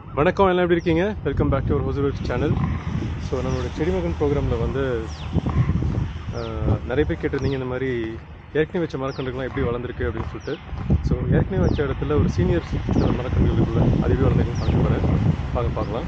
வணக்கம் எல்லாம் எப்படி இருக்கீங்க வெல்கம் பேக் டு அவர் ஹோசல் சேனல் ஸோ நம்மளோட செடிமகன் ப்ரோக்ராமில் வந்து அஹ், நிறைய பேர் கேட்டிருந்தீங்க இந்த மாதிரி ஏற்கனவே வச்ச மரக்கன்றுகள்லாம் எப்படி வளர்ந்துருக்கு அப்படின்னு சொல்லிட்டு ஸோ ஏற்கனவே வச்ச இடத்துல ஒரு சீனியர் சில மரக்கன்றுகள் இருக்குல்ல அது எப்படி வளர்ந்துருக்குன்னு பார்க்க போகிறேன் பார்க்க பார்க்கலாம்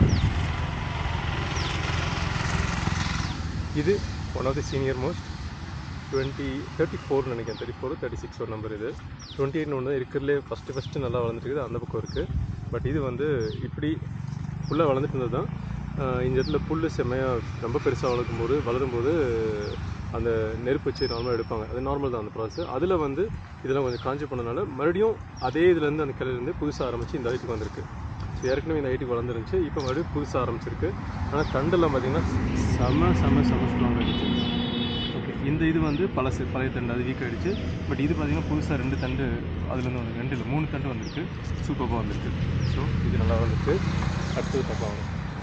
இது one of the senior most twenty thirty four நினைக்கிறேன் தேர்ட்டி ஃபோர் தேர்ட்டி சிக்ஸ் ஒரு நம்பர் இது டுவெண்ட்டி எயிட்னு ஒன்று இருக்கிறதுலே ஃபஸ்ட்டு ஃபஸ்ட்டு நல்லா வளர்ந்துருக்குது அந்த பக்கம் இருக்குது பட் இது வந்து இப்படி ஃபுல்லாக வளர்ந்துட்டு இருந்தது தான் ஆஹ் இந்த இடத்துல புல் செம்மையாக ரொம்ப பெருசாக வளர்க்கும் போது வளரும்போது அந்த நெருப்பு வச்சு நார்மலாக எடுப்பாங்க அது நார்மல் தான் அந்த ப்ராசஸ் அதில் வந்து இதெல்லாம் கொஞ்சம் காஞ்சி பண்ணனால மறுபடியும் அதே இதுலேருந்து அந்த கிளையிலேருந்து புதுசாக ஆரம்பித்து இந்த ஹைட்டுக்கு வந்திருக்கு ஸோ ஏற்கனவே இந்த ஹைட்டுக்கு வளர்ந்துருந்துச்சு இப்போ மறுபடியும் புதுசாக ஆரம்பிச்சிருக்கு ஆனால் தண்டெல்லாம் பார்த்தீங்கன்னா செம செம செம ஸ்ட்ராங் ஆகிடுச்சு ஓகே இந்த இது வந்து பழசு பழைய தண்டு அது வீக் ஆகிடுச்சு பட் இது பார்த்தீங்கன்னா புதுசாக ரெண்டு தண்டு அதுலேருந்து வந்து ரெண்டு இல்லை மூணு தண்டு வந்திருக்கு சூப்பராக வந்திருக்கு ஸோ இது நல்லா வந்திருக்கு அடுத்தது பார்க்கலாம்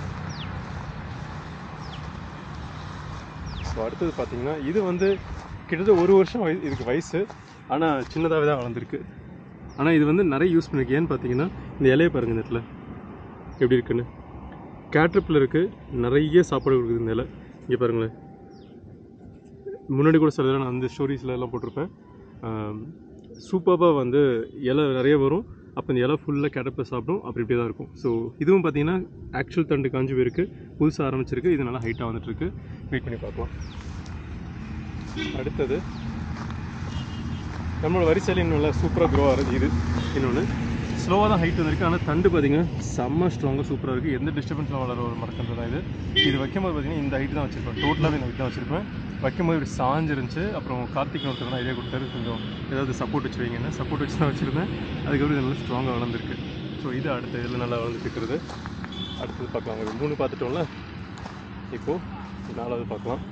ஸோ அடுத்தது பார்த்தீங்கன்னா இது வந்து கிட்டத்தட்ட ஒரு வருஷம் வய இதுக்கு வயசு ஆனால் சின்னதாகவே தான் வளர்ந்துருக்கு ஆனால் இது வந்து நிறைய யூஸ் பண்ணிருக்கு ஏன்னு பார்த்தீங்கன்னா இந்த இலையை பாருங்க இந்த இடத்துல எப்படி இருக்குன்னு கேட்ரிப்பில் இருக்குது நிறைய சாப்பாடு கொடுக்குது இந்த இலை இங்கே பாருங்களேன் முன்னாடி கூட சில நான் அந்த ஸ்டோரிஸில் எல்லாம் போட்டிருப்பேன் சூப்பராக வந்து இலை நிறைய வரும் அப்போ இந்த இலை ஃபுல்லாக கிடப்ப சாப்பிடும் அப்படி இப்படி தான் இருக்கும் ஸோ இதுவும் பார்த்தீங்கன்னா ஆக்சுவல் தண்டு காஞ்சி போயிருக்கு புதுசாக ஆரம்பிச்சிருக்கு இது நல்லா ஹைட்டாக வந்துட்டுருக்கு வெயிட் பண்ணி பார்க்கலாம் அடுத்தது நம்மளோட வரிசையில் இன்னும் நல்லா சூப்பராக க்ரோ ஆகுது இது இன்னொன்று ஸ்லோவாக தான் ஹைட் வந்திருக்கு ஆனால் தண்டு பார்த்தீங்கன்னா செம்ம ஸ்ட்ராங்காக சூப்பராக இருக்குது எந்த டிஸ்டர்பன்ஸில் வளர ஒரு மரக்கன்று தான் இது இது வைக்கும்போது பார்த்தீங்கன்னா இந்த ஹைட் தான் வச்சிருப்பேன் டோட்டலாகவே இந்த ஹைட் தான் வச்சிருப்பேன் வைக்கும்போது இப்படி சாஞ்சிருந்துச்சு அப்புறம் கார்த்திக் ஒருத்தர் தான் இதே கொடுத்தாரு கொஞ்சம் ஏதாவது சப்போர்ட் வச்சு வைங்கன்னு சப்போர்ட் வச்சு தான் வச்சுருந்தேன் அதுக்கப்புறம் இது நல்லா ஸ்ட்ராங்காக வளர்ந்துருக்கு ஸோ இது அடுத்த இதில் நல்லா வளர்ந்துட்டு இருக்கிறது அடுத்தது பார்க்கலாம் ஒரு மூணு பார்த்துட்டோம்ல இப்போது நாலாவது பார்க்கலாம்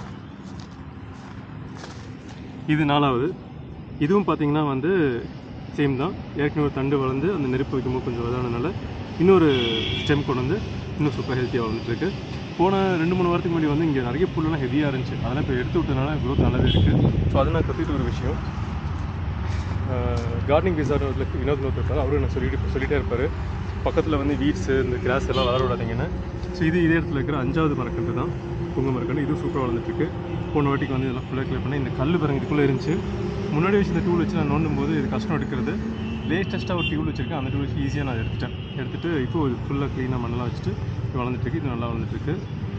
இது நாலாவது இதுவும் பார்த்தீங்கன்னா வந்து சேம் தான் ஏற்கனவே ஒரு தண்டு வளர்ந்து அந்த நெருப்பு வைக்கும்போது கொஞ்சம் இதானதுனால இன்னொரு ஸ்டெம் கொண்டு வந்து இன்னும் சூப்பர் ஹெல்த்தியாக வளர்ந்துட்டுருக்கு போன ரெண்டு மூணு வாரத்துக்கு முன்னாடி வந்து இங்கே நிறைய புல்லெல்லாம் ஹெவியாக இருந்துச்சு அதெல்லாம் இப்போ எடுத்து விட்டதுனால growth நல்லாவே இருக்குது ஸோ அதை நான் கற்றுக்கிட்ட ஒரு விஷயம் கார்டனிங் பிசார் வினோத் நோத் இருப்பார் அவரும் நான் சொல்லிட்டு சொல்லிட்டே இருப்பார் பக்கத்தில் வந்து வீட்ஸு இந்த கிராஸ் எல்லாம் வளர விடாதீங்கன்னு ஸோ இது இதே இடத்துல இருக்கிற அஞ்சாவது மரக்கன்று தான் புங்க மரக்கன்று இதுவும் சூப்பராக வளர்ந்துட்டுருக்கு போன வாட்டிக்கு வந்து இதெல்லாம் ஃபுல்லாக கிளியர் பண்ணேன் இந்த கல் பாருங்க இதுக்குள்ளே இருந்துச்சு முன்னாடி வச்சு இந்த டூல் வச்சு நான் நோண்டும் போது இது கஷ்டம் எடுக்கிறது லேட்டஸ்ட்டாக ஒரு டியூல் வச்சுருக்கேன் அந்த டூல் வச்சு ஈஸியாக நான் எடுத்துட்டேன் எடுத்துகிட்டு இப்போ இது ஃபுல்லாக க்ளீனாக மண்ணெல்லாம் வச்சுட்டு இது வளர்ந்துட்டுருக்கு இது நல்லா வளர்ந்துட்டுருக்கு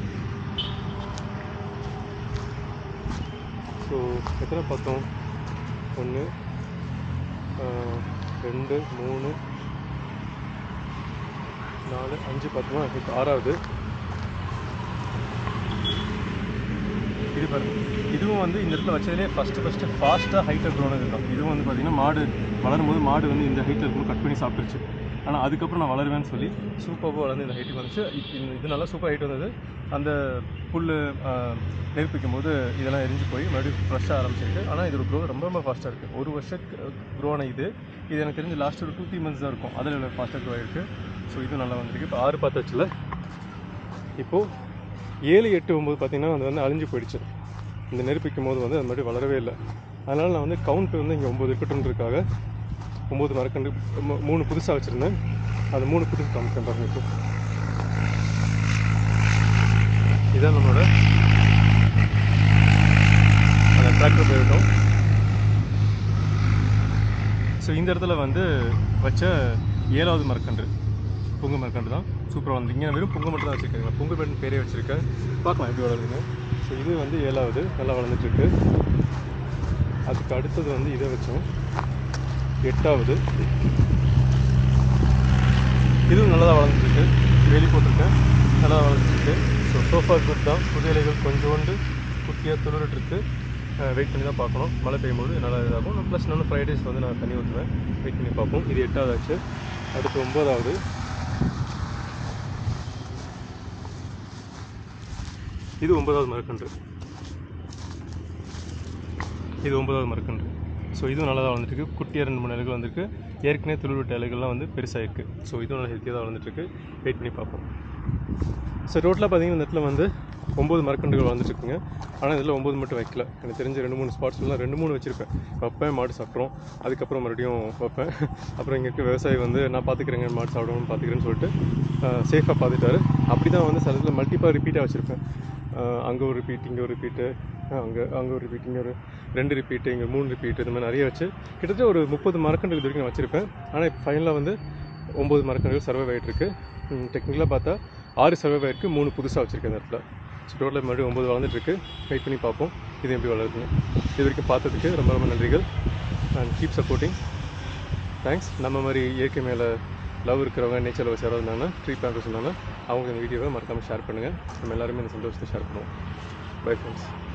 ஸோ எத்தனை பார்த்தோம் ஒன்று ரெண்டு மூணு நாலு அஞ்சு பார்த்தோமா இப்போ ஆறாவது இது பாருங்க இதுவும் வந்து இந்த இடத்துல வச்சதுலேயே ஃபஸ்ட்டு ஃபஸ்ட்டு ஃபாஸ்ட்டாக ஹைட்டாக க்ரோனது தான் இதுவும் வந்து பார்த்திங்கன்னா மாடு வளரும் போது மாடு வந்து இந்த ஹைட்டில் இருக்கும்போது கட் பண்ணி சாப்பிட்டுருச்சு ஆனால் அதுக்கப்புறம் நான் வளருவேன்னு சொல்லி சூப்பராக வளர்ந்து இந்த ஹைட்டுக்கு வந்துச்சு இது இந்த- இது நல்லா சூப்பர் ஹைட் வந்தது அந்த புல் நெருப்பிக்கும் போது இதெல்லாம் எரிஞ்சு போய் மறுபடியும் ஃப்ரெஷ்ஷாக ஆரம்பிச்சிருக்கு ஆனால் இதோட க்ரோ ரொம்ப ரொம்ப ஃபாஸ்ட்டாக இருக்குது ஒரு வருஷம் க்ரோ ஆன இது இது எனக்கு தெரிஞ்சு லாஸ்ட் ஒரு டூ த்ரீ மந்த்ஸ் தான் இருக்கும் அதில் ஃபாஸ்ட்டாக க்ரோ ஆகிருக்கு ஸோ இது நல்லா வந்திருக்கு இப்போ ஆறு பார்த்தாச்சுல இப்போது ஏழு எட்டு ஒம்பது பார்த்தீங்கன்னா அது வந்து அழிஞ்சு போயிடுச்சு இந்த நெருப்பிக்கும் போது வந்து அது மாதிரி வளரவே இல்லை அதனால் நான் வந்து கவுண்ட் வந்து இங்கே ஒம்பது இருக்கட்டும்ன்றதுக்காக ஒம்பது மரக்கண்டு மூ- மூணு புதுசாக வச்சுருந்தேன் அந்த மூணு புதுசு காமிக்கிறேன் பாருங்க இப்போ இதான் நம்மளோட அந்த டிராக்டர் போயிட்டோம் ஸோ இந்த இடத்துல வந்து வச்ச ஏழாவது மரக்கன்று புங்கு மரக்கன்று தான் சூப்பராக வந்து இங்கே வெறும் புங்கு மட்டும் தான் வச்சுருக்காங்க புங்கு பெண் பேரே வச்சுருக்கேன் பார்க்கலாம் எப்படி வளருதுங்க ஸோ இது வந்து ஏழாவது நல்லா வளர்ந்துட்டுருக்கு அதுக்கு அடுத்தது வந்து இதை வச்சோம் எட்டாவது இதுவும் நல்லா தான் வளர்ந்துருக்கு வேலி போட்டிருக்கேன் நல்லா தான் வளர்ந்துருக்கு ஸோ சோஃபா குட் தான் புது இலைகள் கொஞ்சோண்டு குட்டியாக துளிரிட்டுருக்கு வெயிட் பண்ணி தான் பார்க்கணும் மழை பெய்யும் போது நல்லா இதாகும் ப்ளஸ் இன்னொன்று ஃப்ரைடேஸ் வந்து நான் தண்ணி ஊற்றுவேன் வெயிட் பண்ணி பார்ப்போம் இது எட்டாவது ஆச்சு அடுத்து ஒம்பதாவது இது ஒன்பதாவது மரக்கன்று இது ஒன்பதாவது மரக்கன்று ஸோ இதுவும் நல்லா தான் வளர்ந்துருக்கு குட்டியாக ரெண்டு மூணு இலைகள் வந்திருக்கு ஏற்கனவே துளிர்விட்ட இலைகள்லாம் வந்து பெருசாகிருக்கு ஸோ இதுவும் நல்லா ஹெல்த்தியாக தான் வளர்ந்துட்டுருக்கு வெயிட் பண்ணி பார்ப்போம் ஸோ டோட்டலாக பார்த்தீங்கன்னா இந்த இடத்துல வந்து ஒம்பது மரக்கன்றுகள் வளர்ந்துட்டு இருக்குங்க ஆனால் இதில் ஒம்பது மட்டும் வைக்கல எனக்கு தெரிஞ்ச ரெண்டு மூணு ஸ்பாட்ஸ்லாம் ரெண்டு மூணு வச்சுருப்பேன் வைப்பேன் மாடு சாப்பிட்றோம் அதுக்கப்புறம் மறுபடியும் வைப்பேன் அப்புறம் இங்கே இருக்க விவசாயி வந்து நான் பார்த்துக்கிறேங்க மாடு சாப்பிடணும்னு பார்த்துக்கிறேன்னு சொல்லிட்டு சேஃபாக பார்த்துட்டாரு அப்படி தான் வந்து சில இடத்துல மல்டிப்பாக ரிப்பீட்டாக வச்சுருப்பேன் அங்கே ஒரு ரிப்பீட் இங்கே ஒரு ரிப்பீட்டு அங்கே அங்கே ஒரு ரிப்பீட் இங்கே ஒரு ரெண்டு ரிப்பீட்டு இங்கே மூணு ரிப்பீட் இந்த மாதிரி நிறைய வச்சு கிட்டத்தட்ட ஒரு முப்பது மரக்கன்று இது வரைக்கும் நான் வச்சுருப்பேன் ஆனால் இப்போ ஃபைனலாக வந்து ஒம்பது மரக்கன்றுகள் சர்வே ஆகிட்டுருக்கு டெக்னிக்கலாக பார்த்தா ஆறு சர்வே ஆகிருக்கு மூணு புதுசாக வச்சுருக்கேன் இந்த இடத்துல ஸோ டோட்டலாக மறுபடியும் ஒம்பது வளர்ந்துட்டுருக்கு வெயிட் பண்ணி பார்ப்போம் இது எப்படி வளருதுன்னு இது வரைக்கும் பார்த்ததுக்கு ரொம்ப ரொம்ப நன்றிகள் அண்ட் கீப் சப்போர்ட்டிங் தேங்க்ஸ் நம்ம மாதிரி இயற்கை மேலே லவ் இருக்கிறவங்க நேச்சர் லவ் யாராவது இருந்தாங்கன்னா ட்ரீ பிளான்டர்ஸ் இருந்தாங்கன்னா அவங்க இந்த வீடியோவை மறக்காமல் ஷேர் பண்ணுங்கள் நம்ம எல்லாருமே இந்த சந்தோஷத்தை ஷேர் பண்ணுவோம் பை ஃப்ரெண்ட்ஸ்